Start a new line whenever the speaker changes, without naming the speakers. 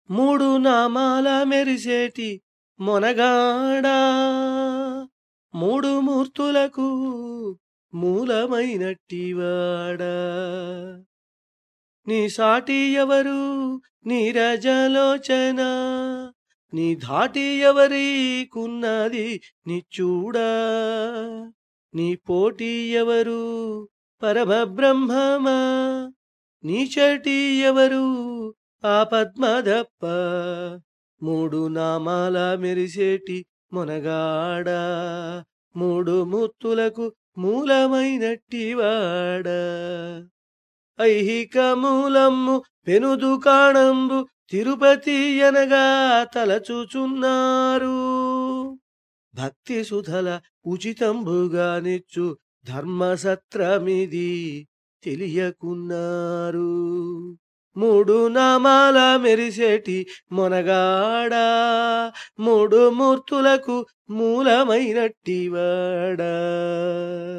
మూడు నామాల మెరిసేటి మొనగాడా మూడు మూర్తులకు మూలమైనట్టివాడా నీ సాటి ఎవరు నీరజలోచన నీ ధాటి ఎవరికున్నది నీ చూడా నీ పోటీ ఎవరు పరమబ్రహ్మమా నీ చటి ఎవరు ఆ పద్మదప్ప మూడు నామాల మెరిసేటి మొనగాడా మూడు ముత్తులకు మూలమైనట్టివాడా ఐహిక మూలమ్ము పెను దుకాణంబు తిరుపతి అనగా తలచుచున్నారు భక్తి సుధల ఉచితంబుగా నిచ్చు ధర్మసత్రమిది తెలియకున్నారు మూడు నామాల మెరిసేటి మొనగాడా మూడు మూర్తులకు మూలమైనట్టివాడా